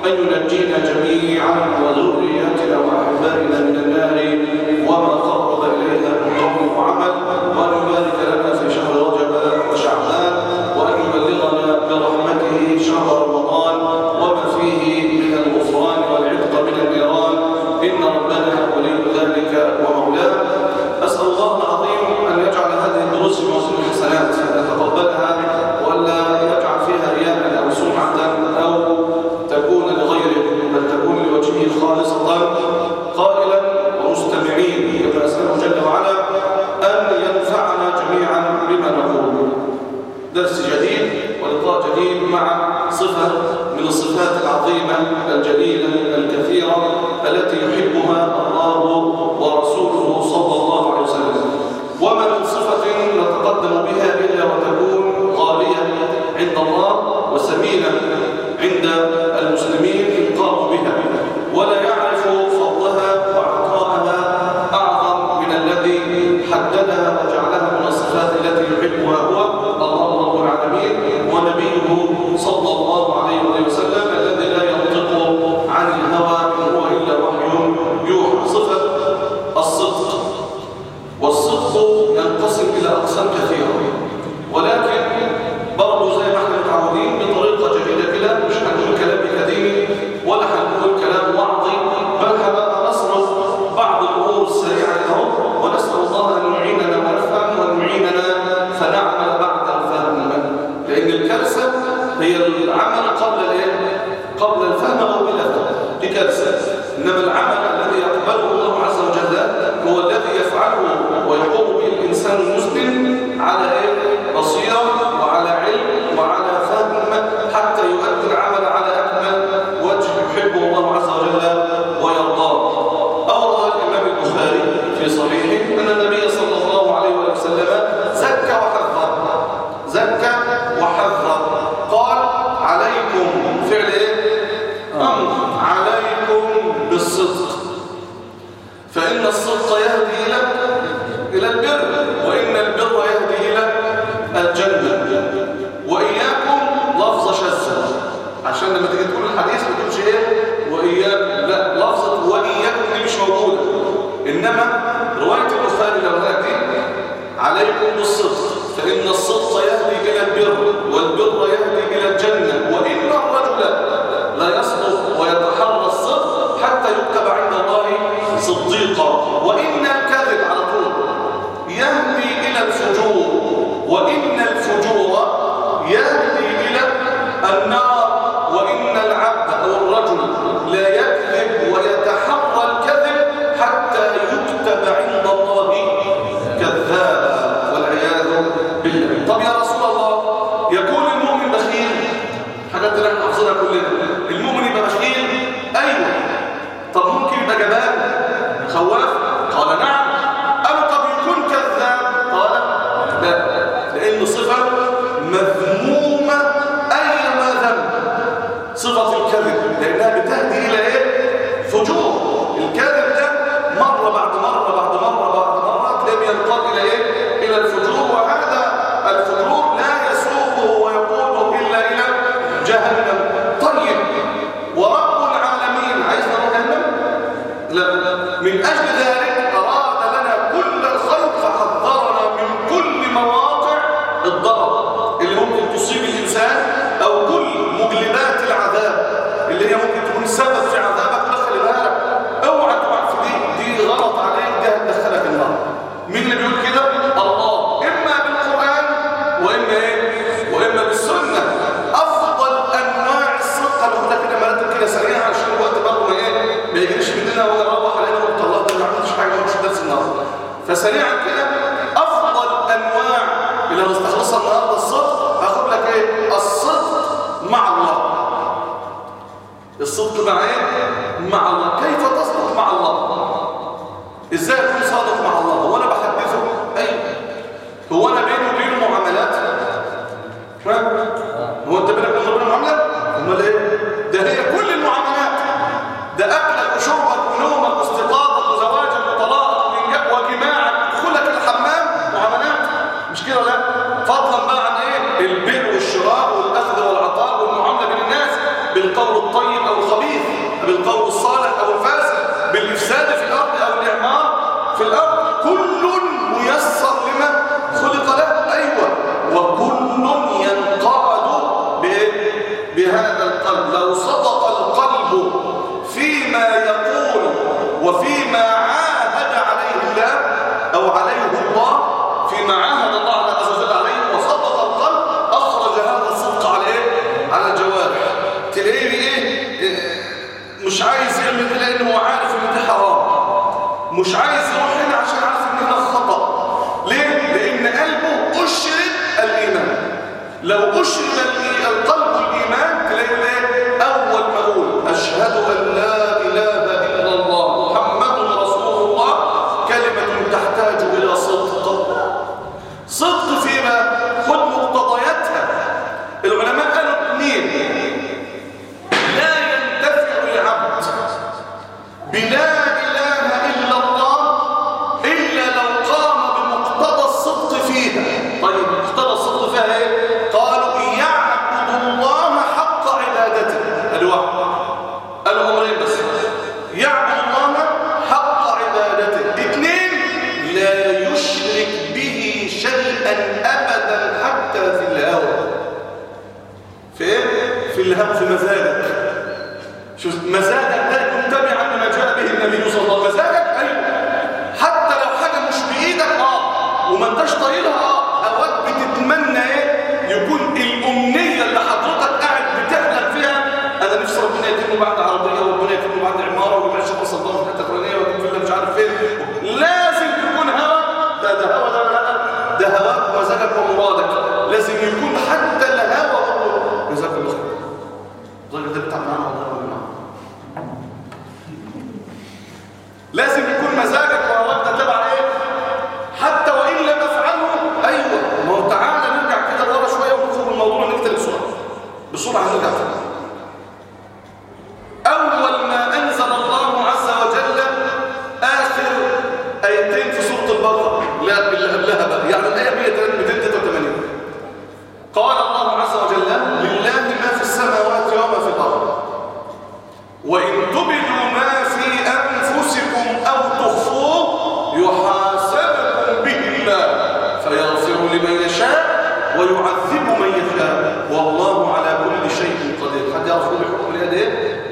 أن ينجينا جميعا وذرياتنا وأحبابنا من النار وما قرب إليها من قول وعمل وأن يبارك لنا في شهر رجب وشعبان وأن يبلغنا برحمته شهر رمضان وما فيه من الغفران والعتق من النيران إن ربنا ولي ذلك ومولاه أسأل الله العظيم أن يجعل هذه الدروس موسم الحسنات أن يتقبلها ولا يجعل فيها رياء أو سمعة أو تكون لغيره بل تكون لوجهه خالصة قائلا ومستمعين كما أسأله جل وعلا أن ينفعنا جميعا بما نقول درس جديد ولقاء جديد مع صفة من الصفات العظيمة الجليلة الكثيرة التي يحبها الله ورسوله صلى الله عليه وسلم وما من صفة نتقدم بها إلا وتكون غالية عند الله وسمينة عند المسلمين إن قاموا بها ولا يعرف فضلها وعطاءها أعظم من الذي حددها وجعلها من الصفات التي يحبها هو الله رب العالمين ونبيه صلى الله عليه وسلم الذي لا ينطق عن الهوى إن هو إلا وحي يوحى صفة الصدق والصدق ينقسم إلى أقسام كثيرة ولكن برضه زي ما احنا متعودين بطريقة جديدة كده مش هنقول كلام أكاديمي ولا هنقول كلام وعظي بل هنبقى نصرف بعض الأمور السريعة لهم ونسأل الله أن يعيننا ونفهم وأن يعيننا فنعمل بعد الفهم لأن الكارثة هي العمل قبل الايه؟ قبل الفهم أو بلا فهم دي كارثة إنما العمل الذي يقبله الله عز وجل هو الذي يفعله ويقوم به الإنسان المسلم على إيه؟ بصيرة وعلى علم وعلى فهم حتى يؤدي العمل على أكمل وجه يحبه الله عز وجل ويرضاه أورد الإمام البخاري في صحيحه أن النبي صلى الله عليه وسلم زكى وحذر زكى وحذر قال عليكم فعل إيه؟ أمر عليكم بالصدق فإن الصدق يهدي إلى إلى البر وإن البر يهدي إلى الجنة وإياكم لفظ شذة عشان لما تيجي تقول الحديث ما تقولش إيه وإياكم لا لفظة وإياكم دي مش موجودة إنما رواية البخاري لو هذه عليكم بالصدق فإن الصدق يهدي إلى البر والبر يهدي إلى الجنة وإن الرجل لا يصدق ويتحرى الصدق حتى يكتب عند الله صديقا وإن الكذب على طول يهدي إلى الفجور وإن الفجور يهدي إلى النار وإن العبد أو الرجل لا يكذب ويتحرى الكذب حتى يكتب عند الله كذابا والعياذ بالله طب يا رسول الله يكون المؤمن بخيل حاجات اللي احنا حافظينها كلنا المؤمن يبقى بخيل ايوه طب ممكن يبقى جبان خواف قال نعم قالوا طب يكون كذاب قال لا لان صفه مذمومه ايما ذنب صفه الكذب لانها بتهدي الى ايه فجور الكذب ده مره بعد مره بعد مره بعد مره تلاقيه بينقاد الى ايه الى الفجور وهذا الفجور لا يسوقه ويقوده الا الى جهنم طيب ورب العالمين عايزنا نروح جهنم لا من اجل ذلك اراد لنا كل الخير فحذرنا من كل مواقع الضرر اللي ممكن تصيب الانسان او كل مجلبات العذاب اللي هي ممكن تكون سبب في عذابك لا خلي بالك اوعى تقع في دي دي غلط عليك دي هتدخلك النار مين اللي بيقول كده الله اما بالقران واما ايه واما بالسنه افضل انواع الصدق انا هقول لك كده مراتب كده سريعه عشان الوقت برضه ما ايه ما يجريش مننا ولا نروح علينا ونقول الله ده ما عملتش حاجه مش درس النهارده فسريعا كده افضل انواع اللي هنستخلصها النهارده الصدق هاخد لك ايه الصدق مع الله الصدق مع ايه مع الله كيف تصدق مع الله ازاي اكون صادق مع الله هو انا بحدثه ايوه هو انا بيني وبينه معاملات ها؟ هو انت بينك وبين ربنا معامله امال ايه ده هي كل المعاملات ده اكلك وشربك ونومك واستيقاظك وزواجك وطلاقك وإنجاب وجماعك دخولك الحمام معاملات مش كده ولا فضلا بقى عن ايه البيع والشراء والاخذ والعطاء والمعامله بين الناس بالقول الطيب او الخبيث قلبه فيما يقول وفيما عاهد عليه الله أو عليه الله فيما عاهد الله عز وجل عليه وصدق القلب أخرج هذا الصدق على إيه؟ على الجوارح تلاقيه إيه؟ إيه؟ مش عايز يعمل ده لأنه هو عارف إن ده حرام مش عايز يروح هنا عشان عارف إن هنا خطأ ليه؟ لأن قلبه أشرب الإيمان لو أشرب القلب الإيمان تلاقيه إيه؟ أول ما أقول أشهد أن لا إله إلا الله محمد رسول الله كلمة تحتاج إلى صدق صدق فيما خذ مقتضياتها العلماء قالوا اثنين لا ينتفع العبد بلا إله إلا الله إلا لو قام بمقتضى الصدق فيها طيب مقتضى الصدق فيها إيه؟ قالوا يعبد الله حق عبادته قالوا واحد قالوا أمرين بس يعبد الله حق عبادته اثنين لا يشرك به شيئا أبدا حتى في الهوى في ايه؟ في الهوى في مزاجك شوف مزاجك ده يكون تبعا لما جاء به النبي صلى الله عليه وسلم مزاجك ايوه حتى لو حاجه مش بايدك اه وما انتش طايلها اه اوقات بتتمنى ايه يكون الامنيه اللي حضرتك قاعد بتحلم فيها انا نفسي ربنا يتم بعد عربيه وربنا يتم بعد عماره ويبقى شيخ صدام في حته فلانيه ويكون فيلا مش عارف فين لازم تكون هوا ده ده هوا ده لا ده هواك ومزاجك ومرادك لازم يكون حتى الهوا برضه جزاك الله خير الراجل ده بتاع معانا والله ولا معانا لازم يكون مزاجك وهواك ده تبع ايه حتى وان لم افعله ايوه ما هو تعالى نرجع كده لورا شويه ونخرج من الموضوع ونكتب بسرعه بسرعه هنرجع تاني اول ما انزل الله عز وجل اخر ايتين في سوره البقره لا اللي قبلها بقى يعني الايه 283 قال الله عز وجل لله ما في السماوات وما في الارض وإن تبدوا ما في أنفسكم أو تخفوه يحاسبكم به الله فيغفر لمن يشاء ويعذب من يشاء والله على كل شيء قدير حد يعرف كل حكم اليد ايه؟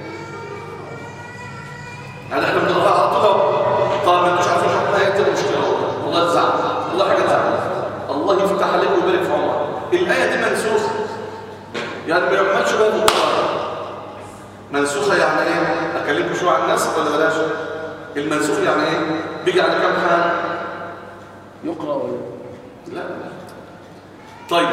يعني احنا بنقرأها على طول طب ما انتوش عارفين حكم الايه كده مشكله والله تزعل والله حاجه تزعل الله يفتح عليك ويبارك في عمرك الايه دي منسوخه يعني ما يعملش بها القرآن منسوخة يعني ايه؟ اكلمكم شوية عن النسخ ولا بلاش؟ المنسوخ يعني ايه؟ بيجي على كام حال؟ يقرأ ولا لا طيب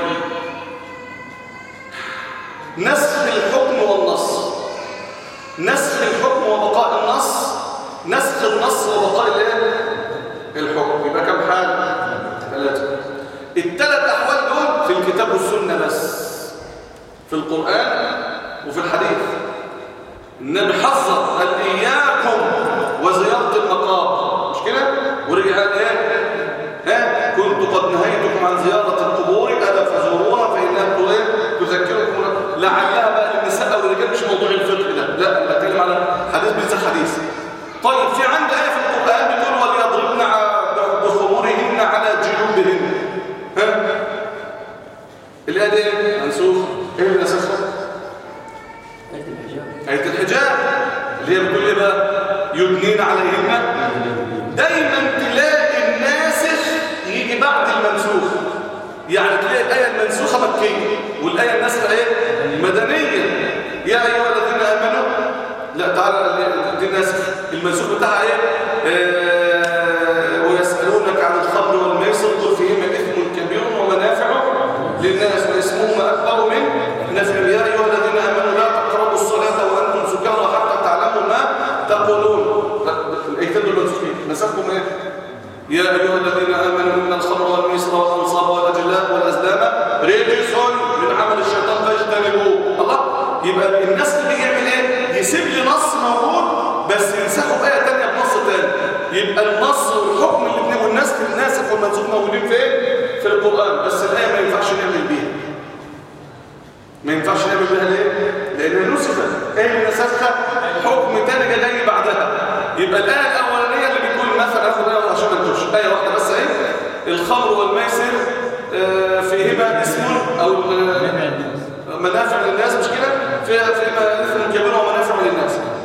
نسخ الحكم والنص نسخ الحكم وبقاء النص نسخ النص وبقاء الايه؟ الحكم يبقى كام حال؟ ثلاثة الثلاث احوال دول في الكتاب والسنة بس في القرآن وفي الحديث النبي حذر قال اياكم وزيارة المقابر مش كده ورجع قال ايه ها كنت قد نهيتكم عن زيارة القبور الا فزوروها فانها ايه تذكركم لعلها بقى للنساء او الرجال مش موضوع الفقه ده لا انا بتكلم على حديث بنت حديث طيب في عند ايه في القران بتقول وليضربن ع- بخمورهن على جيوبهن ها الايه دي إيه؟ منسوخ ايه اللي نسخها آية الحجاب آية الحجاب اللي هي بتقول ايه بقى يدنين عليهن دايما تلاقي الناسخ يجي بعد المنسوخ يعني تلاقي الآية المنسوخة مكية والآية الناسخة ايه مدنية يا أيها الذين آمنوا لا تعالى دي الناسخ المنسوخ بتاعها ايه آه ويسألونك عن الخمر والميسر قل فيهما إثم كبير ومنافع للناس واسمهما أكبر من نفعهم يا أيها الذين آمنوا لا تقربوا الصلاة وأنتم سكارى حتى تعلموا ما تقولون الأيتين دول منسوخين نسخهم ايه يا أيها الذين آمنوا إن الخمر والميسر والأنصاب والأجلاء والأزلام رجس من عمل الشيطان فاجتنبوه الله يبقى الناس اللي بيعمل ايه يسيب لي نص موجود بس ينسخه بآية تانية بنص تاني يبقى النص والحكم الاثنين والنسخ الناسخ والمنسوخ موجودين فين في القرآن بس الآية ما ينفعش نعمل بيها ما ينفعش نعمل بها ليه؟ لأنها نسخت ايه اللي نسخها؟ حكم تاني جاي بعدها يبقى الآية الأولانية اللي بتقول مثلا اخد آية عشان ما انتوش آية واحدة بس اهي الخمر والميسر آه، فيهما اسم أو آه، منافع للناس مش كده؟ فيها فيهما اسم كبير ومنافع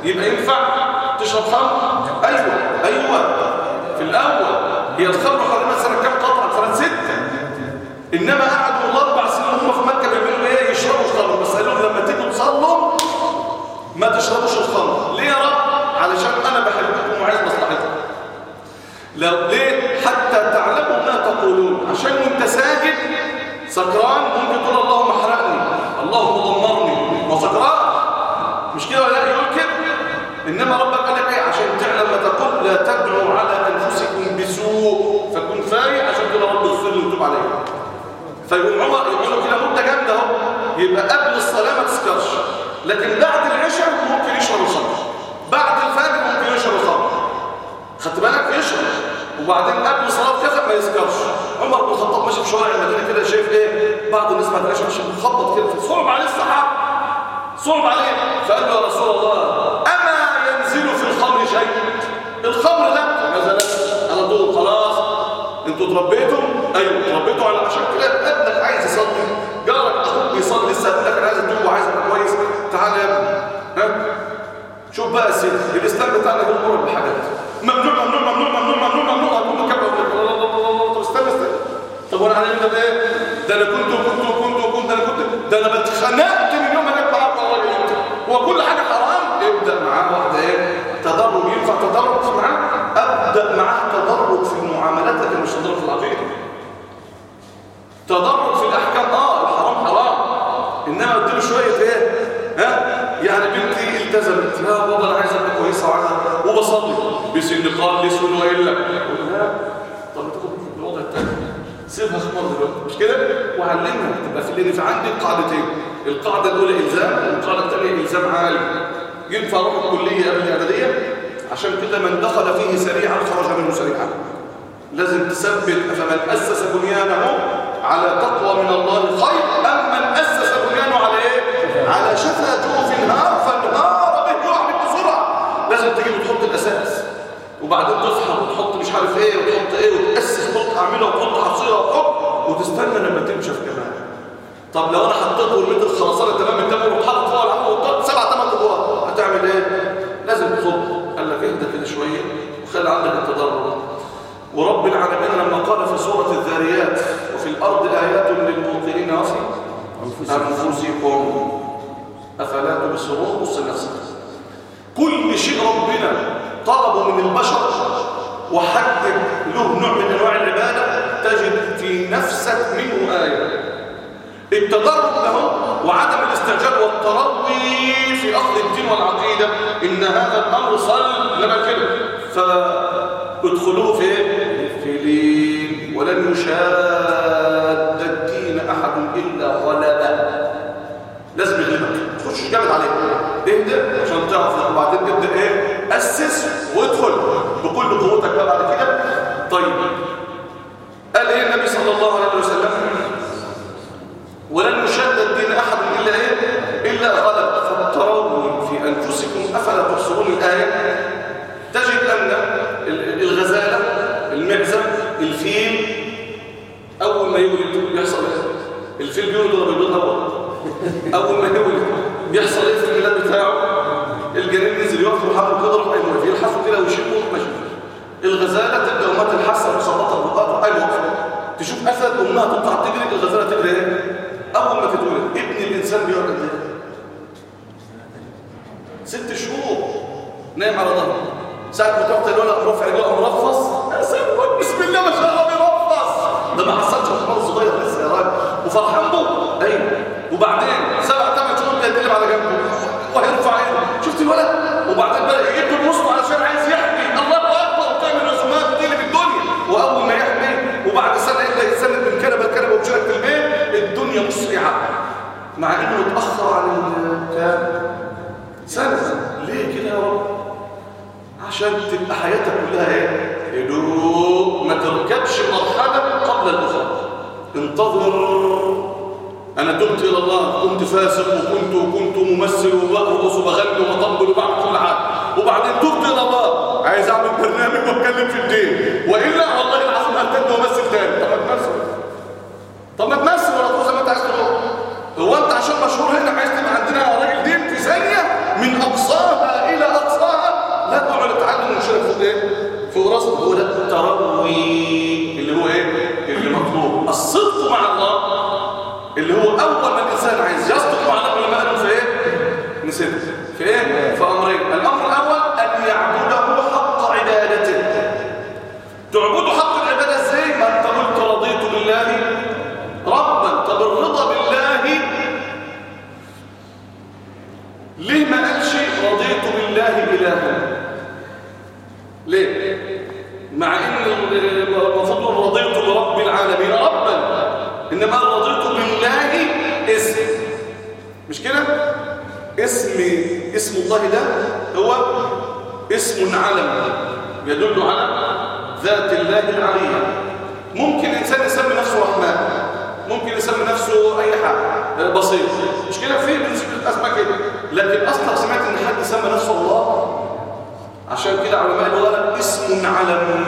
يبقى ينفع تشرب خمر ايوه ايوه في الاول هي الخمر حرمت سنه كام قطعه سنه سته انما قعدوا الاربع سنين هم في مكه بيعملوا ايه يشربوا الخمر بس قالوا لهم لما تيجوا تصلوا ما تشربوش الخمر ليه يا رب علشان انا بحبكم وعايز مصلحتكم لو ليه حتى تعلموا ما تقولون عشان وانت ساجد سكران ممكن تقول اللهم احرقني اللهم دمرني ما سكران مش كده ولا يقول كده انما ربك قال لك ايه عشان تعلم ما تقول لا تدعوا على انفسكم بسوء فكن فاري عشان كده رب يغفر لي ويتوب عليك فيقوم عمر يقول له كده مده جامده اهو يبقى قبل الصلاه ما تسكرش لكن بعد العشاء ممكن يشرب الخمر بعد الفجر ممكن يشرب الخمر خدت بالك يشرب وبعدين قبل صلاه كذا ما يسكرش عمر بن الخطاب ماشي في شوارع المدينه كده شايف ايه بعض الناس بعد العشاء ماشي مخبط كده صعب عليه الصحابه صعب عليه فقال له يا رسول الله اما ينزل في الخمر شيء الخمر لا نزلت على طول خلاص انتوا اتربيتم ايوه اتربيتوا على عشان كده ابنك عايز يصلي جارك اخوك بيصلي لسه يقول لك انا عايز اتوب وعايز ابقى كويس تعالى يا ابني ها شوف بقى سيدي الاسلام بتاعنا بيقول بالحاجات ممنوع ممنوع ممنوع ممنوع ممنوع ممنوع اقول لك طب استنى استنى طب وانا على ده ايه ده انا كنت وكنت وكنت وكنت انا كنت ده انا اتخنقت من يوم ما جت معاك والله انت هو كل حاجه حرام ابدا معاه واحده ايه تدرج ينفع تدرج معاه ابدا معاه تدرج في المعاملات لكن مش تدرج في العقيده تدرج في الاحكام اه الحرام حرام انما اديله شويه ايه ها يعني بنتي التزمت لا بابا انا عايز ابقى كويسه وعايزه وبصلي بسن قال لي سن والا لا طب تاخد الوضع الثاني سيبها خمار دلوقتي مش كده وعلمها تبقى في اللي في عندي قاعدتين القاعده الاولى الزام والقاعده الثانيه الزام عالي ينفع اروح الكليه قبل الاعداديه عشان كده من دخل فيه سريعا خرج منه سريعا لازم تثبت فمن اسس بنيانه على تقوى من الله خير ام من اسس بنيانه على ايه على شفا جوف النار فالنار به يقع بسرعه لازم تجيب وتحط الاساس وبعدين تفحر وتحط مش عارف ايه وتحط ايه وتاسس تحط اعمله وتحط حصيره وتحط وتستنى لما تنشف كمان طب لو انا حطيت ورميت الخرسانه تمام التمر وحطت فوق العمود وطلت سبع ثمان ادوار هتعمل ايه لازم تخض قال لك اهدى كده شويه وخلي عندك التدرج ورب العالمين لما قال في سوره الذاريات وفي الارض ايات للموقنين وفي انفسكم افلا تبصرون بص لنفسك كل شيء ربنا طلبه من البشر وحدد له نوع من انواع العباده تجد في نفسك منه ايه التدرج له وعدم الاستعجال والتروي في اخذ الدين والعقيده ان هذا الامر صل لما كده فادخلوه في في لين ولن يشاد الدين احد الا غلبه لازم يغلبك تخش جامد عليه اهدى عشان تعرف وبعدين ابدا ايه اسس وادخل بكل قوتك بقى بعد كده طيب قال ايه النبي صلى الله عليه وسلم ولن يشد الدين احد الا ايه الا غلب فالتروي في انفسكم افلا تبصرون الايه تجد ان الغزاله المعزه الفيل اول ما يولد يحصل ايه الفيل بيولد ولا بيبيض اول اول ما يولد بيحصل ايه في الميلاد بتاعه الجنين نزل يقف وحاول كده راح يموت يلحسوا كده ويشموا ماشي الغزاله تبدا وما تلحسها مسلطه البقاء اي وقت تشوف اسد امها تطلع تجري الغزاله تجري ايه اول ما تتولد ابن الانسان بيقعد قد ايه ست شهور نايم على ظهره ساعه ما تقعد الولد رافع رجله مرفص بسم الله ما شاء الله بيرفص ده ما حصلش حمار صغير لسه يا راجل وفرحان به ايوه وبعدين سبع ثمان شهور بيتقلب على جنبه وهيرفع ايده شفت الولد وبعدين بدا يجيب الوسط علشان عايز يحمي الله اكبر وتعمل رسومات وتقلب الدنيا واول ما يحمي وبعد سنه يبدا يتسند من كنبه لكنبه وبشارك في البيت الدنيا مسرعه مع انه اتاخر عن الكام سنه ليه كده يا رب عشان تبقى حياتك كلها ايه هدوء ما تركبش مرحله قبل الاخرى انتظر انا تبت الى الله كنت فاسق وكنت وكنت ممثل وبرقص وبغني وبطبل وبعمل كل حاجه وبعدين تبت الى الله عايز اعمل برنامج واتكلم في الدين والا والله العظيم هرتد وامثل تاني طب ما تمثل طب ما تمثل ولا تروح زي ما انت عايز تروح هو انت عشان مشهور هنا عايز تبقى عندنا راجل دين في ثانيه من اقصاها الى ايه فوق راسنا هو ده التروي اللي هو ايه اللي مطلوب الصدق مع الله اللي هو اول ما الانسان عايز يصدق مع الله لما قالوا في ايه نسيت في ايه في امرين الامر الاول ان يعبده حق عبادته تعبده حق العباده ازاي ما انت قلت رضيت بالله ربا طب الرضا بالله ليه ما قالش رضيت بالله الها ليه مع ان المفروض رضيت برب العالمين ربا انما رضيت بالله اسم مش كده اسم اسم الله ده هو اسم علم يدل على ذات الله العلية ممكن إنسان يسمي نفسه رحمن ممكن يسمي نفسه أي حاجة بسيط مش كده في بالنسبة الأسماء كده لكن أصلا سمعت إن حد يسمي نفسه الله عشان كده علماء اللغة اسم علم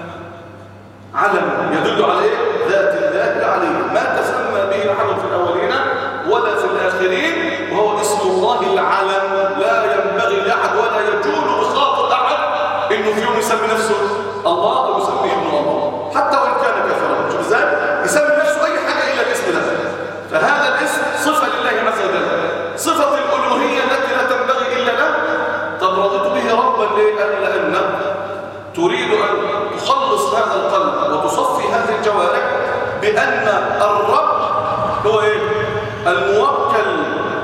علم يدل على إيه؟ ذات الله العلية ما تسمى به أحد في الأولين ولا في الآخرين وهو اسم الله العلم لا ينبغي لأحد ولا يجول بخاطر أحد إنه في يوم يسمي نفسه الله ويسميه ابن الله حتى وإن كان كافرا شوف إزاي يسمي نفسه أي حاجة إلا الاسم ده فهذا الاسم صفة لله عز وجل صفة الألوهية التي لا تنبغي إلا له طب رضيت به ربا ليه قال لأنك تريد أن تخلص هذا القلب وتصفي هذه الجوارح بأن الرب هو إيه؟ الموكل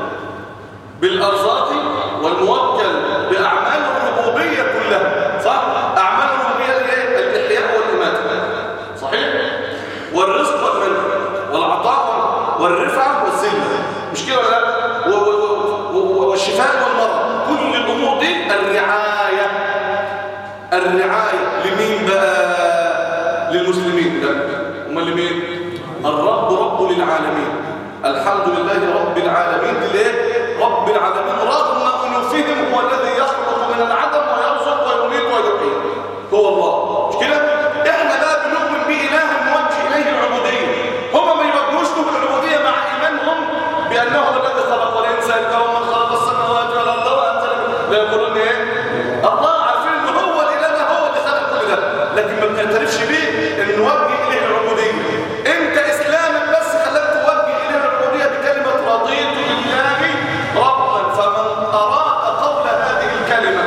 بالأرزاق والموكل بأعمال الربوبية كلها صح؟ أعمال الربوبية اللي هي الإحياء والإماتة صحيح؟ والرزق والمنع والعطاء والرفعة والذلة مش كده ولا لا؟ و- و- و- والشفاء والمرض كل الأمور دي الرعاية الرعاية لمين بقى؟ للمسلمين لا هم لمين؟ الرب رب للعالمين الحمد لله رب العالمين ليه؟ رب العالمين رغم أنوفهم هو الذي يخلق من العدم ويرزق ويميت ويحيي هو الله مش كده؟ احنا بقى بنؤمن بإله نوجه إليه العبودية هم ما يوجهوش له العبودية مع إيمانهم بأنه هو الذي خلق الإنسان ومن خلق السماوات والأرض وأنزل لا يقولون إيه؟ الله عارفين إن هو الإله ده هو اللي خلق كل ده لكن ما بنعترفش بيه إن نوجه إليه العبودية أنت إسلامك بس خلاك توجه إليه العبودية بكلمة رضيت بالله ربا فمن أراد قول هذه الكلمة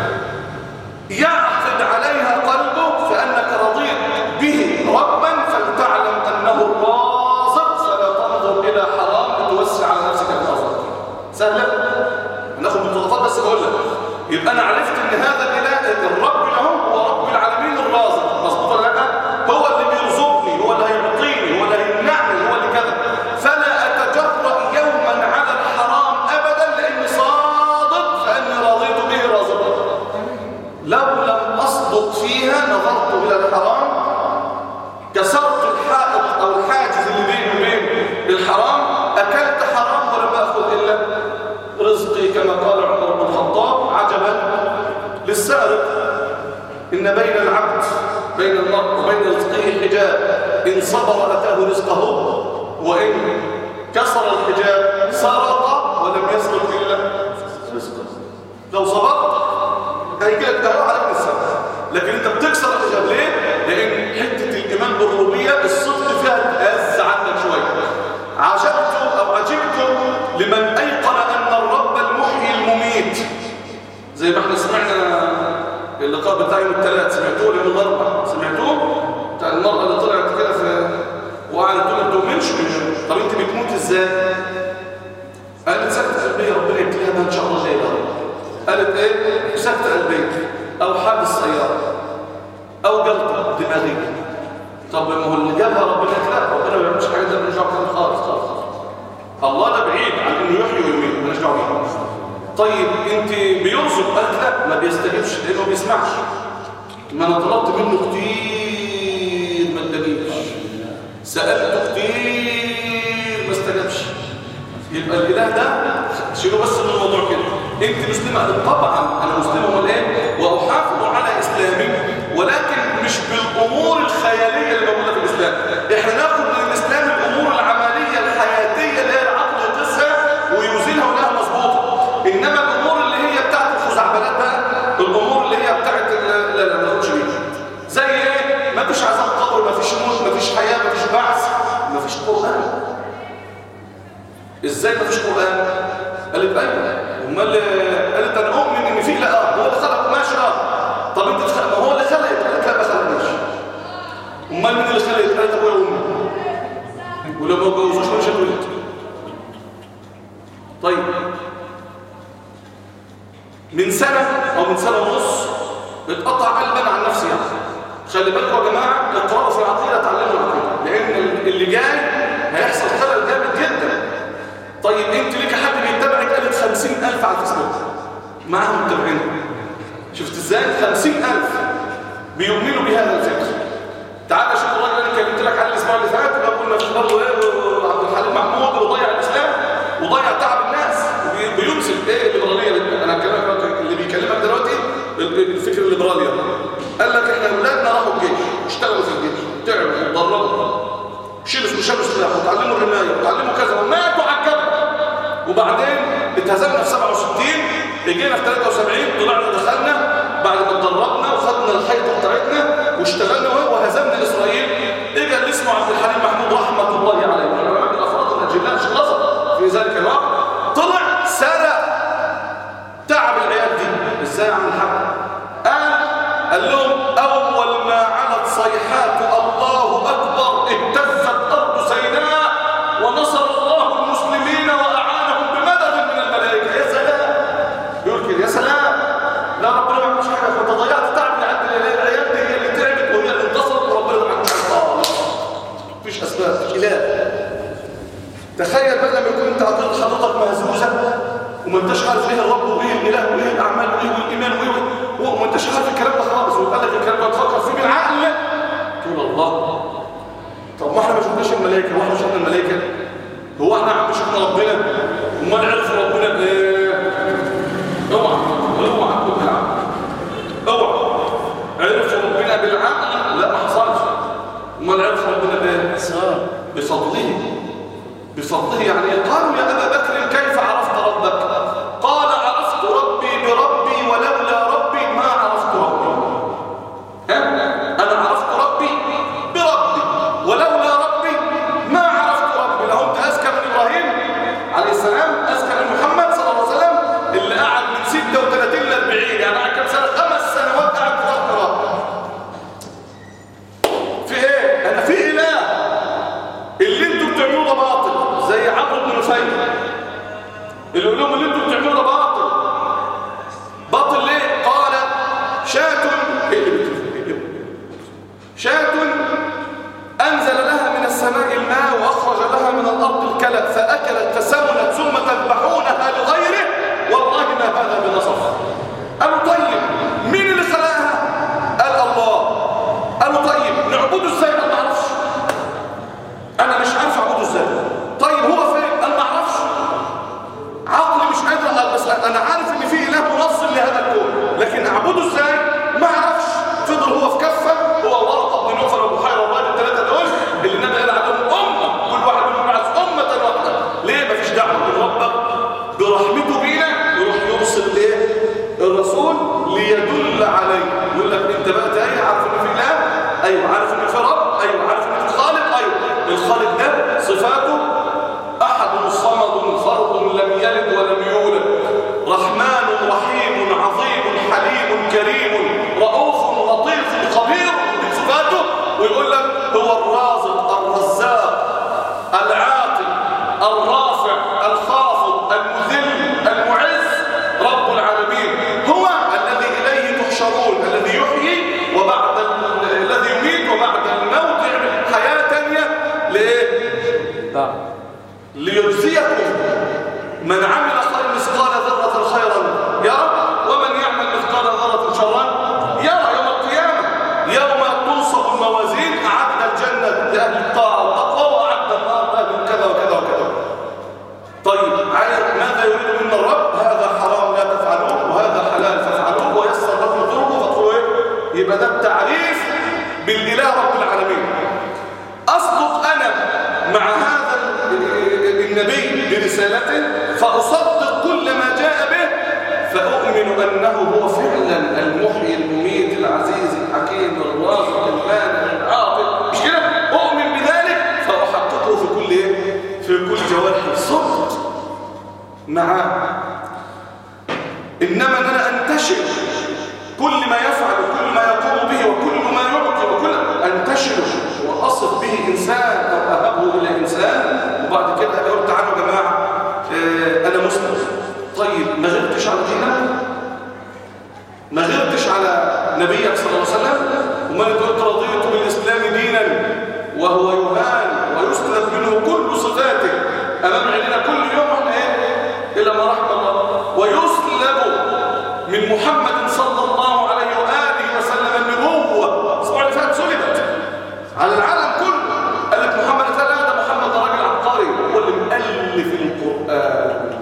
يعقد عليها قلبه فأنك رضيت به ربا فلتعلم أنه الرازق فلا تنظر إلى حرام لتوسع على نفسك الأرض سهلة؟ ناخد بالتطفات بس بقول لك يبقى أنا عرفت أن هذا الإله الرب له هو رب العالمين الرازق مظبوط ولا لا؟ هو اللي بيرزقني هو اللي هيعطيني هو اللي هيمنعني هو اللي كذا فلا أتجرأ يوما على الحرام أبدا لأني صادق فأني رضيت به رازقا لو لم أصدق فيها نظرت إلى الحرام كسرت الحائط أو الحاجز اللي بيني وبين الحرام أكلت حرام ولم أخذ إلا رزقي كما قال عمر بن الخطاب عجبا للسارق إن بين العبد بين المرء وبين رزقه حجاب إن صبر أتاه رزقه وإن كسر الحجاب سرق ولم يسرق إلا رزقه لو صبرت هيجي لك دعوه عليك السبب لكن انت بتكسر الحجاب ليه؟ لان حته الايمان بالربوبيه الصدق فيها تهز عنك شويه عجبت او عجبت لمن ايقن ان الرب المحيي المميت زي ما احنا سمعنا اللقاء بتاع يوم الثلاث سمعتوه يوم الاربعاء سمعتوه بتاع المراه اللي طلعت كده في وقعدت تقول ما بتؤمنش بالله. طب انت بتموت ازاي؟ قالت سكتة قلبية ربنا يبتليها بها ان شاء الله ليلة قالت ايه سكتة قلبية او حادث سيارة او جلطة دماغية طب ما هو اللي جابها ربنا لا ربنا ما بيعملش حاجة ده مالناش دعوة بيه خالص خالص الله ده بعيد عن انه يحيي ويميت مالناش دعوة بيه طيب انت بيرزق قالت لا ما بيستجيبش لانه ما بيسمعش ما انا طلبت منه كتير ما ادانيش سألته كتير ما استجابش يبقى الاله ده شيلوا بس من الموضوع كده انت مسلمه طبعا انا مسلمه امال ايه واحافظ على اسلامي ولكن مش بالامور الخياليه اللي موجوده في الاسلام احنا ناخد من الاسلام الامور العمليه الحياتيه اللي هي العقل يقيسها ويوزنها ولها مظبوطه انما الامور اللي هي بتاعت الخزعبلات بقى الامور اللي هي بتاعت ال- لا لا لا ازاي ما فيش قران قالت ايوه امال قالت انا اؤمن ان في لا اه هو اللي خلق ماشي اه طب انت تخلق ما هو اللي خلق قالت لا ما خلقناش امال مين اللي خلق قالت ابويا وامي ولو ما اتجوزوش مش هتولد طيب من سنة أو من سنة ونص اتقطع قلبنا عن نفسي يعني خلي بالكم يا جماعة اقرأوا في العقيدة اتعلموا العقيدة لأن اللي جاي هيحصل خلل جامد جدا طيب انت ليك حد بيتابعك قالت 50000 على الفيسبوك معاهم متابعين شفت ازاي 50000 بيؤمنوا بهذا الفكر تعال شوف الراجل اللي كلمت لك عليه الاسبوع اللي فات اللي قلنا في برضه ايه عبد الحليم محمود وضيع الاسلام وضيع تعب الناس بيمسك ايه الليبراليه انا هكلمك اللي بيكلمك دلوقتي الفكر الليبرالي قال لك احنا اولادنا راحوا الجيش اشتغلوا في الجيش تعبوا اتدربوا شيلوا شالوا سلاح وتعلموا الرمايه وتعلموا كذا وماتوا على الجبل وبعدين اتهزمنا في 67 جينا في 73 طلعنا دخلنا بعد ما اتدربنا وخدنا الحيطه بتاعتنا واشتغلنا وهزمنا اسرائيل اجى اللي اسمه عبد الحليم محمود رحمه الله عليه من الافراد الاجلاء مش غصب في ذلك الوقت طلع سرق تعب العيال دي ازاي عمل الحق قال قال لهم اول ما علت صيحات الله اكبر اهتزت ارض سيناء ونصر الله المسلمين واعانهم بمدد من الملائكه يا سلام بيقول كده يا سلام لا ربنا ما عملش حاجه فانت ضيعت تعب العيال العيال دي هي اللي تعبت وهي اللي انتصرت وربنا ما عملش حاجه مفيش اسباب خلاف تخيل بقى لما يكون انت عقيدة حضرتك مهزوزة وما انتش عارف ايه الرب وايه الاله وايه الاعمال وايه والايمان وايه وما انتش عارف الكلام ده خالص ويتقال لك الكلام ده تفكر فيه بالعقل تقول الله طب ما احنا ما شفناش الملائكه واحنا شفنا الملائكه هو احنا عم شفنا ربنا امال عرفوا ربنا بايه اوعى اوعى تقول بالعقل اوعى عرفوا ربنا بالعقل لا ما حصلش امال عرفوا ربنا بايه اسرار بفضله بفضله يعني قالوا يا أبا بكر كيف عرفت ربك قال عرفت ربي بربي ولولا ربي ما عرفت ربي ها؟ أنا عرفت ربي بربي ولولا ربي ما عرفت ربي لو أنت أذكى من إبراهيم عليه السلام أذكى من محمد صلى الله عليه وسلم اللي قعد من 36 ل 40 يعني قعد كام سنة خمس سنوات قعد في رب رب في إيه؟ أنا في إله اللي انتوا بتعملوه ده باطل زي عمرو بن نفيل اللي يقول لهم اللي انتوا بتعملوه ده باطل باطل ليه قال شاة شاة انزل لها من السماء الماء واخرج لها من الارض الكلى فاكلت فسمنت ثم تذبحونها لغيره والله ما هذا بنصف قالوا طيب مين اللي خلقها قال الله قالوا طيب نعبده ازاي ما نعرفش انا مش عارف اعبده ازاي طيب هو فين انا ما اعرفش عقلي مش قادر أ- بس انا عارف ان في اله منظم لهذا الكون لكن اعبده ازاي ما اعرفش فضل هو في كفه هو ورقه بن نوفل وابو حيره والراجل الثلاثه دول اللي النبي قال عليهم امه كل واحد منهم يبعث امه واحده ليه ما فيش دعوه من ربك برحمته بينا يروح يرسل ايه الرسول ليدل عليه يقول لك انت بقى تايه عارف ان في اله ايوه عارف ان في رب ايوه عارف ان في خالق ايوه الخالق ده صفاته احد صمد فرد لم يلد ولم يولد رحمن رحيم عظيم حليم كريم رؤوف لطيف خبير من صفاته ويقول لك هو الرازق الرزاق العاقل الرافع الخافض المذل المعز رب العالمين هو الذي إليه تحشرون الذي يحيي وبعد ال- الذي يميت وبعد الموت يعمل حياة تانية لإيه؟ بعد ليجزيكم من عمل خير مثقال ذرة خيرا يرى ومن يعمل مثقال ذرة شرا يرى يوم القيامة يوم تنصب الموازين أعد الجنة لأهل الطاعة والتقوى وأعد النار لأهل كذا وكذا وكذا طيب عايز ماذا يريد منا الرب هذا حرام لا تفعلوه وهذا حلال فافعلوه ويسر لكم طرقه فاطلبوا ايه يبقى ده التعريف بالاله رب العالمين اصدق انا مع هذا النبي برسالته فاصدق كل ما جاء به فاؤمن انه هو فعلا المحيي المميت العزيز الحكيم الرازق المانع العاقل مش كده اؤمن بذلك فاحققه في كل ايه في كل جوارحي صدق إنما أن أنا أنتشر كل ما يفعل وكل ما يقوم به وكل ما يعطي وكل أنتشره وأصف به إنسان أو أهبه إلى إنسان وبعد كده أقول تعالوا يا جماعة آه، أنا مسلم طيب ما غبتش على دينك ما غبتش على نبيك صلى الله عليه وسلم وما قلت رضيت بالإسلام دينا وهو يهان ويسلب منه كل صفاته أمام عيننا كل يوم احنا إيه إلى ما رحم الله ويسلب من محمد صلى الله عليه وآله وسلم النبوة الأسبوع اللي فات سلبت على العالم كله قال لك محمد قال لا ده محمد ده راجل عبقري هو اللي مؤلف القرآن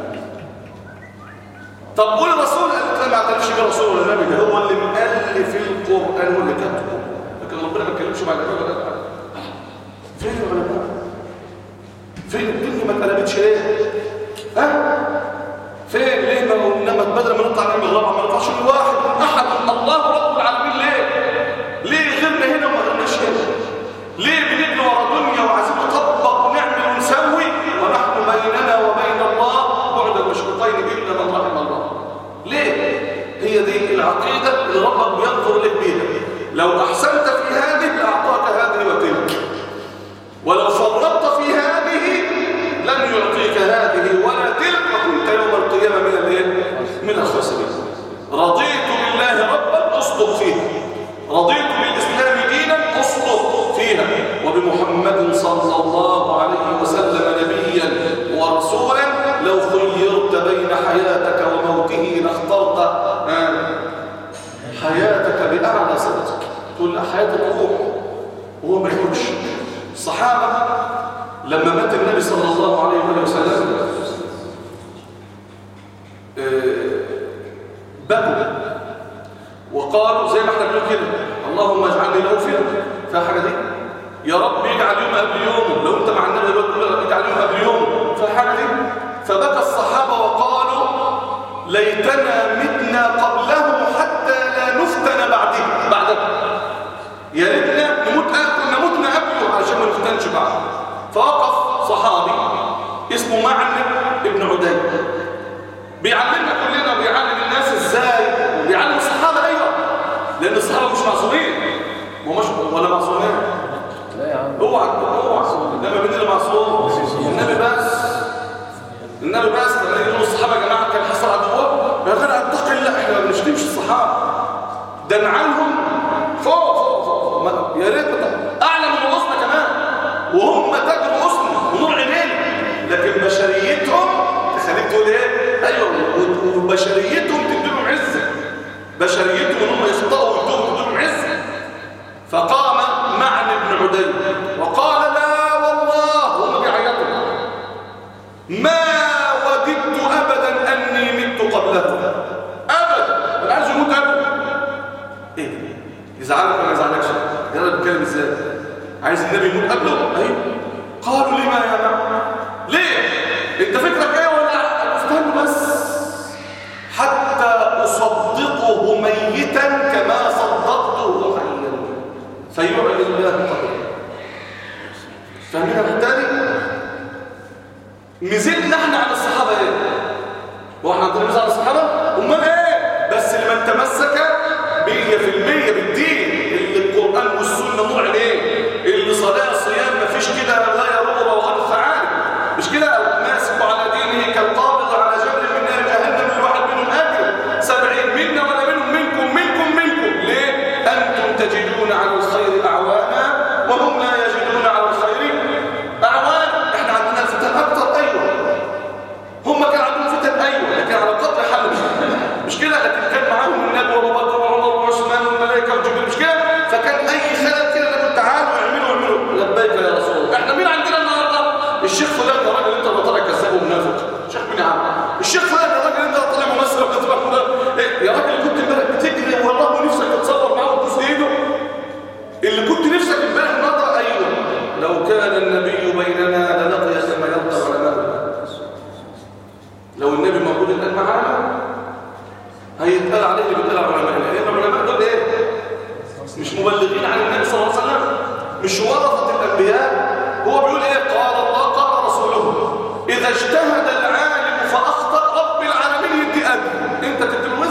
طب قول الرسول قال لك لا ما اعترفش بيه رسول ولا نبي ده هو اللي مؤلف القرآن هو اللي كتبه لكن ربنا ما اتكلمش مع النبي ولا لا فين العلماء فين الدنيا ما اتقلبتش ليه ها فين ليه ما انما بدل ما نطلع نعمل رابعه ما نطلعش لواحد احد الله رب العالمين ليه ليه غيرنا هنا وما غيرناش هنا ليه بنجري ورا دنيا وعايزين نطبق ونعمل ونسوي ونحن بيننا وبين الله بعد المشرقين الا من رحم الله ليه هي دي العقيده اللي ربك بينظر لك بيها لو احسنت في هذه لاعطاك هذه وتلك ولو فرطت في هذه لن يعطيك هذه ولا تلك وكنت يوم القيامة من الايه؟ من الخاسرين رضيت بالله ربا اصدق فيها رضيت بالإسلام دينا اصدق فيها وبمحمد صلى الله عليه وسلم نبيا ورسولا لو خيرت بين حياتك وموته لاخترت آه، حياتك بأعلى صدق تقول لا حياتك روح وهو ما يقولش الصحابة لما مات النبي صلى الله عليه وآله وسلم آه، بكوا وقالوا زي ما احنا بنقول كده اللهم اجعلني له فيها فيها حاجه دي يا رب اجعل يوم قبل يوم لو انت مع النبي دلوقتي تقول له اجعل يوم قبل يوم فيها حاجه دي فبكى الصحابه وقالوا ليتنا متنا قبله حتى لا نفتن بعده بعده يا ريتنا نموت كنا متنا قبله علشان ما نفتنش بعده فوقف صحابي اسمه معن ابن عدي بيعلمنا كلنا وبيعلم الناس ازاي وبيعلم الصحابه ايوه لان الصحابه مش معصومين ما مش ولا معصومين لا يا عم اوعى اوعى انما مين اللي معصوم النبي بس النبي بس لما يقولوا الصحابه يا جماعه كان حصل عدوه يا غير اتقي الله احنا ما بنشتمش الصحابه ده نعلهم فوق فوق فوق, فوق. ما- يا ريت بت- اعلى من رؤوسنا كمان وهم تاج رؤوسنا ونور عينينا لكن بشريتهم تخليك تقول ايه ايوه و- وبشريتهم تديلهم عزه بشريتهم ان هم يخطئوا ويدوهم تديلهم عزه فقام معن بن عدي وقال لا والله هم بيعيطوا ما وددت ابدا اني مت قبله ابدا انا عايز يموت ابدا ايه ده؟ يزعلك ولا ما يزعلكش يلا بتتكلم ازاي عايز النبي يموت قبله ايوه قالوا لما يا معن ليه انت فكرك ايه ولا استنى بس حتى اصدقه ميتا كما صدقته حيا فيعلن الله قدره فاهمين يا محتاجي ميزتنا احنا على الصحابه ايه هو احنا عندنا ميزه على الصحابه امال ايه بس لمن تمسك 100% بالدين اللي القران والسنه نور عليه اللي صلاه صيام ما فيش كده لا يرغب وغير فعال مش كده ماسك على دينه كالقابض على جبل من نار جهنم الواحد منهم اجر سبعين منا ولا منهم منكم منكم منكم ليه انتم تجدون على الخير اعوانا وهم لا يجدون على الخير اعوان احنا عندنا الفتن اكتر ايوه هم كان عندهم فتن ايوه لكن على قدر حل مش كده لكن كان معاهم النبي وابو بكر وعمر وعثمان والملائكه وجبريل مش كده فكان اي خلل كده لكم تعالوا اعملوا اعملوا لبيك يا رسول الله احنا مين عندنا النهارده الشيخ فلان ده راجل انت اللي طالع كذاب ومنافق شيخ مين يا عم الشيخ فلان ده راجل انت اللي طالع ممثل وكذاب إيه؟ يا راجل كنت امبارح بتجري والله ونفسك تتصور معاه وتبوس ايده اللي كنت نفسك امبارح نظر ايوه لو كان النبي بيننا لنقي كما يلقى علماء لو النبي موجود الان معانا هيتقال عليه اللي بيتقال على العلماء لان العلماء دول ايه مش مبلغين عن النبي صلى الله عليه وسلم مش ورثه الانبياء هو بيقول ايه قال الله قال رسوله اذا اجتهد العالم فاخطا رب العالمين يدي اجر انت تدي له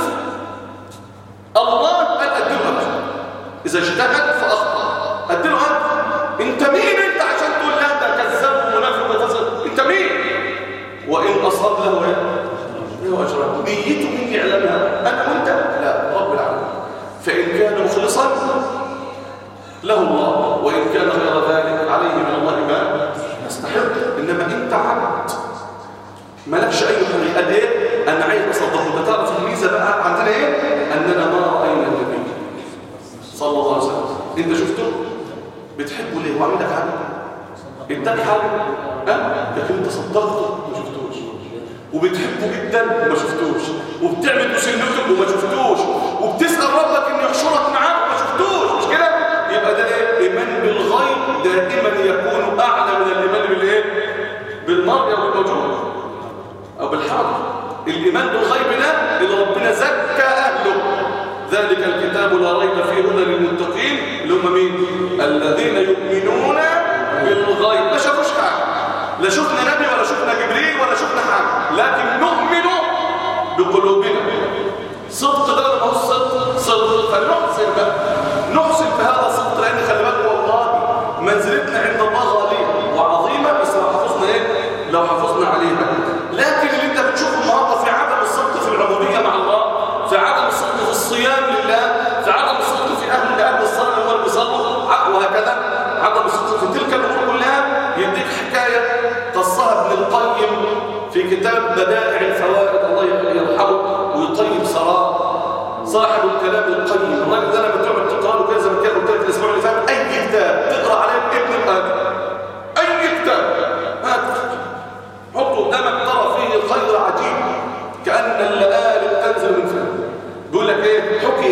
اذا اجتهد فاخطا اديله اجر انت مين انت عشان تقول لا ده كذاب ومنافق وفاسق انت مين وان اصاب له ايه له اجران نيته مين يعلمها انا وانت لا رب العالمين فان كان مخلصا له الله وان كان غير ذلك عليه من الله ما يستحق انما انت عبد مالكش اي حريه قال ايه انا عايز اصدقه انت تعرف الميزه بقى عندنا ايه اننا ما راينا النبي صلى الله عليه وسلم انت شفته بتحبه ليه وعمل لك حاجه اداك حاجه ها لكن انت صدقته ما شفتوش وبتحبه جدا وما شفتوش وبتعمل بسنته وما شفتوش وبتسال ربك ان يحشرك معاه وما شفتوش مش كده يبقى ده ايه ايمان بالغيب دائما يكون اعلى من الايمان بالايه بالمرء او بالموجود او بالحاضر الايمان بالغيب ده اللي ربنا زكى اهله ذلك الكتاب لا ريب فيه هدى للمتقين اللي هم مين الذين يؤمنون بالغيب ما شافوش حاجه لا شفنا نبي ولا شفنا جبريل ولا شفنا حاجه لكن نؤمن بقلوبنا صدق ده ما هو صدق صدق فنحسن بقى نحسن في هذا الصدق لان خلي بالك والله منزلتنا عند الله غاليه وعظيمه بس لو حافظنا ايه لو حافظنا عليها لكن اللي انت بتشوفه النهارده في عدم الصدق في العبوديه مع الله في عدم الصدق في الصيام لله في عدم الصدق في اهل اهل الصلاه اللي هم بيصلوا وهكذا عدم الصدق في تلك الامور كلها يديك حكايه قصها ابن القيم في كتاب بدائع الفوائد الله يرحمه ويطيب سراه صاحب الكلام القيم الراجل ده لما تقعد تقرا له كده زي ما كان قلت لك الاسبوع اللي فات اي كتاب تقرا عليه ابن القيم اي كتاب هات حطه قدامك ترى فيه الخير عجيب كأن اللآلئ تنزل من فوق بيقول لك ايه حكي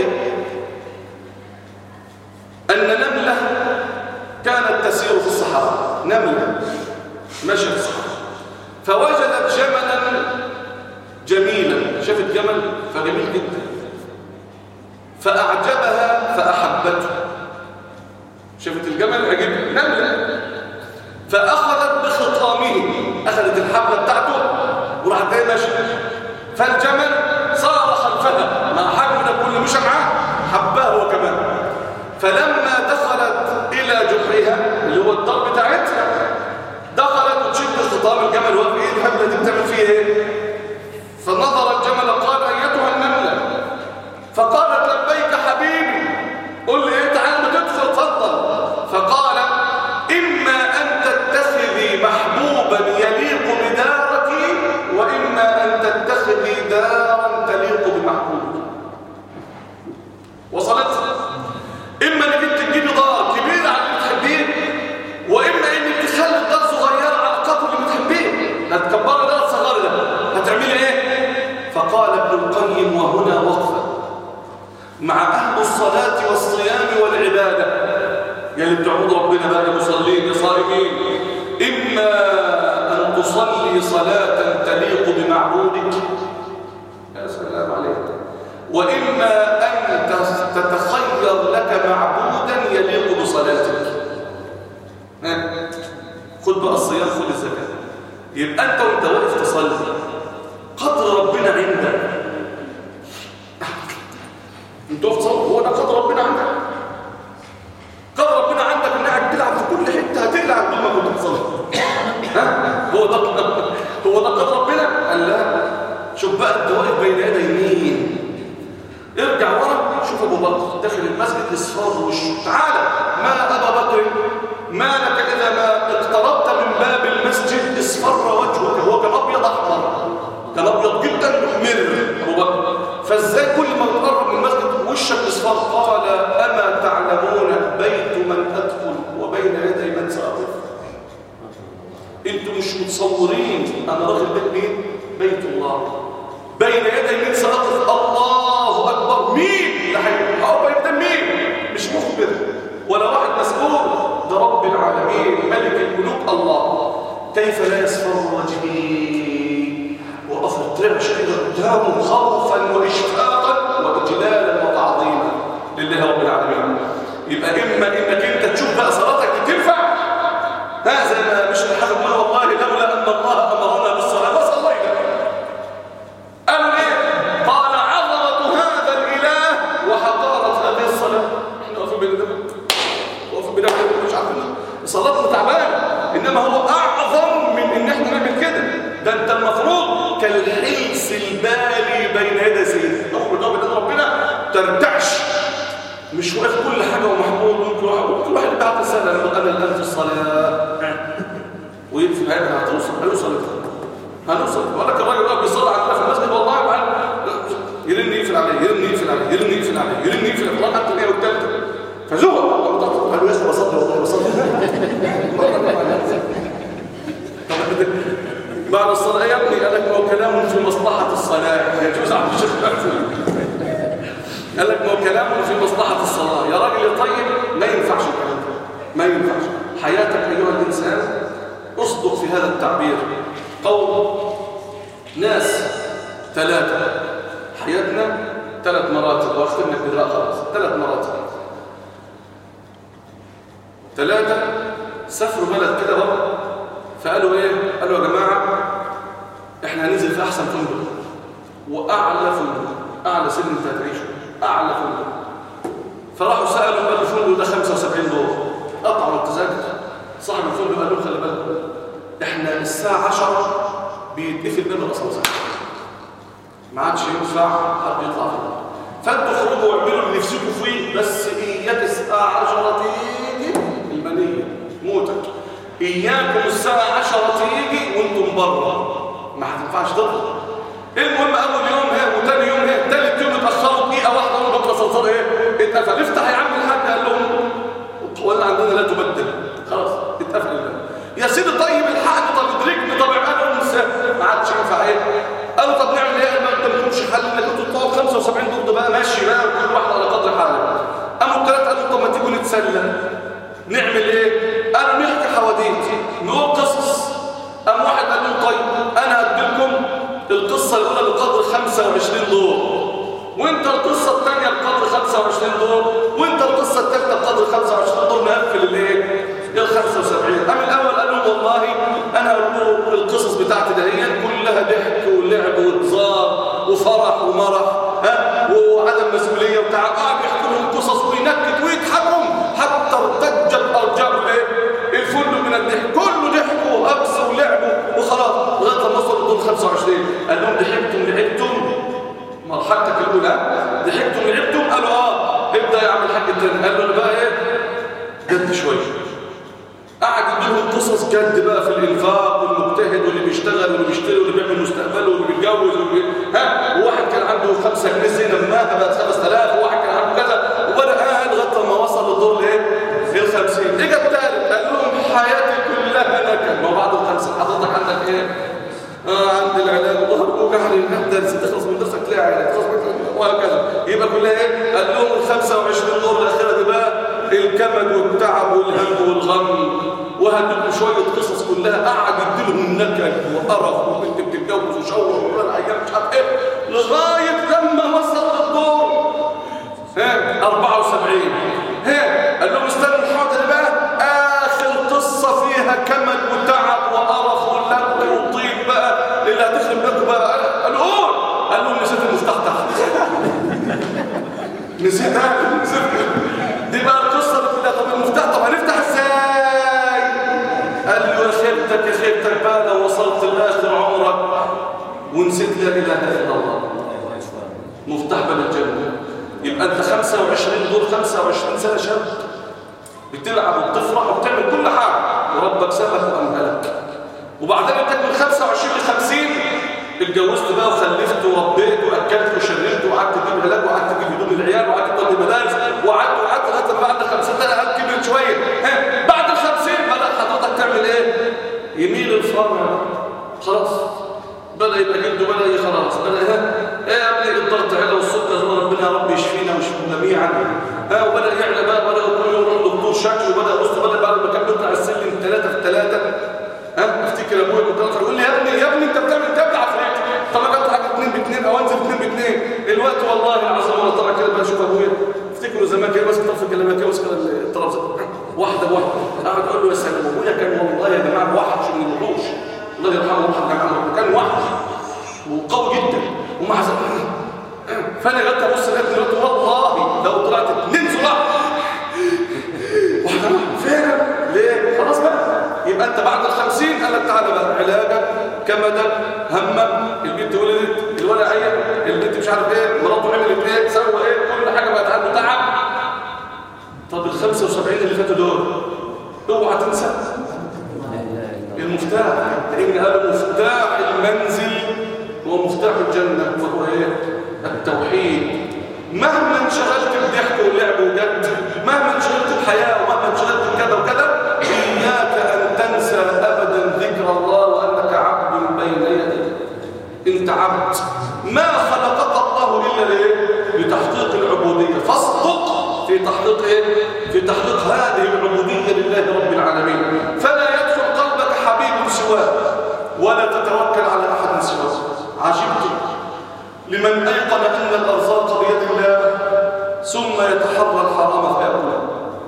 أن نملة كانت تسير في الصحراء نملة ماشية في الصحراء فوجدت جملا جميلا شافت جمل فجميل جدا فأعجبها فأحبته شافت الجمل عجبها نملة فأخذت بخطامه أخذت الحبلة بتاعته وراحت جايه ماشيه فالجمل صار خلفها مع حجم ده كله مشى معاه حباه هو كمان فلما دخلت إلى جحرها اللي هو الدار بتاعتها دخلت وتشد خطام الجمل هو في ايه الحبلة دي بتعمل فيه ايه فنظر الجمل قال أيتها النملة فقالت لبيك حبيبي قل لي ايه تعال ما تدخل اتفضل فقال إما أن تتخذي محبوبا يليق بدارك وإما أن تتخذي دارا تليق بمحبوبك وصلت إما أنك أنت تجيبي دار كبيرة على اللي بتحبيه وإما أنك تخلي دار صغيرة على قدر اللي بتحبيه هتكبري دار صغيرة ده هتعملي إيه؟ فقال ابن القيم وهنا وقفة مع أهل الصلاة والصيام والعبادة يا اللي بتعبدوا ربنا بقى يا مصلين يا صائمين إما أن تصلي صلاة تليق بمعبودك يا سلام عليك وإما أن تتخير لك معبودا يليق بصلاتك ها؟ خد بقى الصيام خد الزكاة يبقى أنت وأنت واقف تصلي قدر ربنا عندك انت واقف تصلي هو ده قدر ربنا عندك قدر ربنا عندك انك قاعد تلعب في كل حته هتقلع طول ما كنت بتصلي ها هو ده هو ده قدر ربنا قال لا شوف بقى انت واقف بين يدي مين ارجع ورا شوف ابو بكر داخل المسجد اصفار وشه تعالى ما ابا بكر ما لك اذا ما اقتربت من باب المسجد اصفر وجهك هو كان ابيض احمر كان ابيض جدا محمر ابو بكر فازاي كل ما تقرب من المسجد وشك اصفر قال اما تعلمون بيت من ادخل وبين يدي من ساقف انتم مش متصورين انا راجل بيت مين بيت الله بين يدي من ساقف الله اكبر مين ده هيبقى بين ده مين مش مخبر ولا واحد مسؤول ده رب العالمين ملك الملوك الله كيف لا يصفر وجهي وقف الترعش كده قدامه خوفا واشفاقا واجلالا وتعظيما لله رب العالمين يبقى اما انك انت تشوف بقى صلاتك تنفع ها زي ما مش الحاجه بيقول والله لولا ان الله امرنا بالصلاه ما صلينا قالوا ليه قال عظمه هذا الاله وحقاره هذه الصلاه احنا واقفين بين ترتعش مش واقف كل حاجه ومحمود ممكن واحد كل واحد بعد سنه انا الان في الصلاه ويقفل هيبقى هتوصل هنوصل هنوصل ولكن الراجل واقف بيصلي عندنا في المسجد والله معانا يرن يقفل عليه يرن يقفل عليه يرن يقفل عليه يرن يقفل عليه الركعه الثانيه والثالثه فزهق قال له يا اخي بصلي والله بصلي بعد الصلاه يا ابني قال لك ما هو كلام في مصلحه الصلاه يجوز عبد الشيخ قال لك ما هو كلام في مصلحه الصلاه يا راجل يا طيب ما ينفعش الكلام ده ما ينفعش حياتك ايها الانسان اصدق في هذا التعبير قول ناس ثلاثه حياتنا ثلاث مراتب واختم لك بدراء خلاص ثلاث مراتب ثلاثة سافروا بلد كده بره فقالوا ايه قالوا يا جماعة احنا هننزل في احسن فندق واعلى فندق اعلى سن انت هتعيشه اعلى فندق فراحوا سالوا قالوا الفندق ده 75 دور قطعوا التذاكر صاحب الفندق قال لهم خلي بالك احنا الساعه 10 بيتقفل باب الاسانسير ما عادش ينفع حد يطلع فيه فانتوا خرجوا واعملوا اللي نفسكم فيه بس اياك الساعه 10 تيجي المنيه موتك اياكم الساعه 10 تيجي وانتم بره ما هتنفعش تطلع المهم اول يوم هي وتاني يوم هي تالت يوم اتاخروا دقيقه واحده قالوا بكره صلصال ايه اتقفل افتح يا عم الحاج قال لهم القوانين عندنا لا تبدل خلاص اتقفل الباب يا سيدي طيب الحق طب ادركني طب قالوا ما عادش ينفع ايه قالوا طب نعمل ايه ما قدامكمش حل انك انتوا تقعدوا 75 دور بقى ماشي بقى وكل واحد على قدر حاله قاموا الثلاثه قالوا طب ما تيجوا نتسلى نعمل ايه قالوا نحكي حواديت نقول قصص قام واحد قال لهم طيب انا هدي لكم القصه الاولى بقدر 25 دور وانت القصه الثانيه بقدر 25 دور وانت القصه الثالثه بقدر 25 دور نقفل الايه ال 75 قام الاول قال لهم والله انا هقول لكم القصص بتاعتي دهيت كلها ضحك ولعب وهزار وفرح ومرح ها وعدم مسؤوليه وتعب قاعد يحكوا لهم قصص وينكت ويضحكوا حتى ارتجت ارجاء الايه الفندق من الضحك كله ضحكوا وهبس ولعبوا وخلاص لغايه لما وصلوا الدور 25 قال لهم ضحكتم لعبتم مرحلتك الاولى ضحكتم لعبتم قالوا اه ابدا يا عم الحاج التاني قال له انا بقى ايه جد شويه قعد يديهم قصص جد بقى في الانفاق والمجتهد واللي بيشتغل واللي بيشتري واللي بيعمل مستقبله واللي بيتجوز واللي ها وواحد كان عنده 5 جنيه زينه ماها بقت 5000 وواحد كان عنده كذا وبدا قاعد لغايه لما وصل للدور الايه؟ ال 50 اجى الثالث قال لهم حياتي كلها نكد ما هو بعد الخمسه حضرتك عندك ايه؟ آه عندي العلاج وظهر وجعني الدرس تخلص من درسك تلاقي علاج تخلص من وهكذا يبقى كلها ايه؟ قال لهم ال 25 دور الاخيره دي بقى الكمد والتعب والهم والغم وهديكم شويه قصص كلها قعد يديلهم نكد وقرف وبنت بتتجوز وشور ولا ايام مش عارف ايه لغايه لما وصل للدور ها 74 ها قال لهم استنوا الحاضر بقى اخر قصه فيها كمد وتعب وقرف ولك وطيب بقى اللي هتخرب لكم بقى قالوا قول قال لهم نسيت المفتاح تحت نسيتها نسيت دي بقى القصه اللي كلها طب المفتاح طب هنفتح ازاي قال له يا خيبتك يا خيبتك بقى لو وصلت لاخر عمرك ونسيت لا اله الا الله مفتاح باب الجنه يبقى انت 25 دور 25 سنه شاب بتلعب وبتفرح وبتعمل كل حاجه وربك سابك وامهلك وبعدين انت من 25 ل 50 اتجوزت بقى وخلفت وربيت واكلت وشربت وقعدت تجيب علاج وقعدت تجيب هدوم العيال وقعدت تودي مدارس وقعدت وقعدت لغايه لما بعد 50 سنه قال كبرت شويه ها بعد ال 50 بدا حضرتك تعمل ايه؟ يميل الفرع خلاص بدا يبقى جلده بدا خلاص بدا ها ايه يا ابني الضغط علا والسكر ربنا يا رب يشفينا ويشفينا جميعا ها وبدا يعلى بقى بدا كل يوم يروح دكتور شكل وبدا بص بدا بعد ما كان بيطلع السلم ثلاثه في ثلاثه ها افتكر ابويا كنت اطلع يقول لي يا ابني يا ابني انت بتعمل تبع عفريت طب انا اطلع اثنين باثنين او انزل اثنين باثنين الوقت والله العظيم وانا طالع كده بشوف ابويا افتكروا زمان كده ماسك طرف الكلمه كده ماسك الطرف واحده بواحده قاعد اقول له يا سلام ابويا كان والله يا جماعه وحش من الوحوش الله يرحمه ويرحم جماعه كان وحش وقوي جدا ومع ذلك فانا جت ابص لقيت دلوقتي والله لو طلعت اثنين صراع واحده فعلا ليه خلاص بقى يبقى انت بعد ال 50 قال لك تعالى بقى علاجك كمدك همك البنت ولدت الولد عيل البنت مش عارف ايه مراته عملت ايه سوى ايه كل الحياة ومهما انشغلت بكذا وكذا إياك أن تنسى أبدا ذكر الله وأنك عبد بين يديه أنت عبد ما خلقك الله إلا ليه؟ لتحقيق العبودية فاصدق في تحقيق إيه؟ في تحقيق هذه العبودية لله رب العالمين فلا يدخل قلبك حبيب سواه ولا تتوكل على أحد سواه عجبت لمن أيقن أن الأرزاق بيد الله ثم يتحرى الحرام فيأكله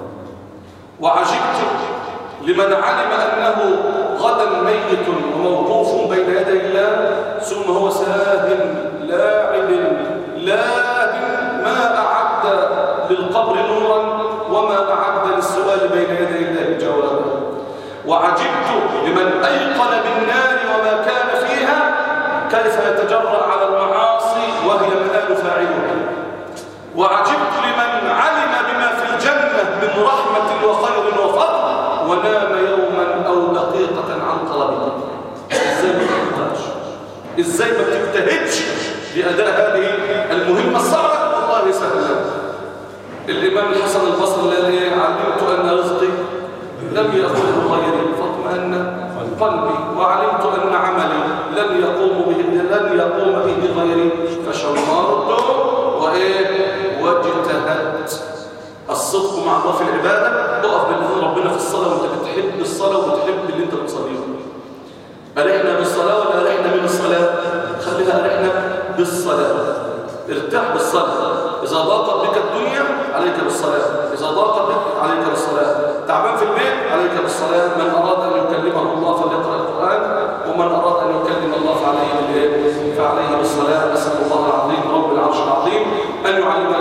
وعجبت لمن علم أنه غدا ميت وموقوف بين يدي الله ثم هو ساهن لاعب لاهن ما أعد للقبر نورا وما أعد للسؤال بين يدي الله جوابا وعجبت لمن أيقن بالنار وما كان فيها كيف يتجرأ على المعاصي وهي مآل فاعلها وعجبت لمن علم بما في الجنة من رحمة وخير وفضل ونام يوما أو دقيقة عن طلبه إزاي ما تقدرش إزاي ما بتجتهدش لأداء هذه المهمة الصعبة والله سهل الإمام الحسن البصري الذي علمت أن رزقي لم يأخذه غيري فاطمأن قلبي وعلمت أن عملي لن يقوم به لن يقوم به غيري فشمرت وإيه واجتهدت الصدق مع الله في العبادة تقف بإذن ربنا في الصلاة وانت بتحب الصلاة وبتحب اللي انت بتصليه أرحنا بالصلاة ولا أرحنا من الصلاة خليها أرحنا بالصلاة ارتاح بالصلاة إذا ضاقت بك الدنيا عليك بالصلاة إذا ضاقت بك عليك بالصلاة تعبان في البيت عليك بالصلاة من أراد أن يكلمه الله فليقرأ القرآن ومن أراد أن يكلم الله فعليه بالإيه؟ فعليه بالصلاة أسأل الله العظيم رب العرش العظيم أن يعلمنا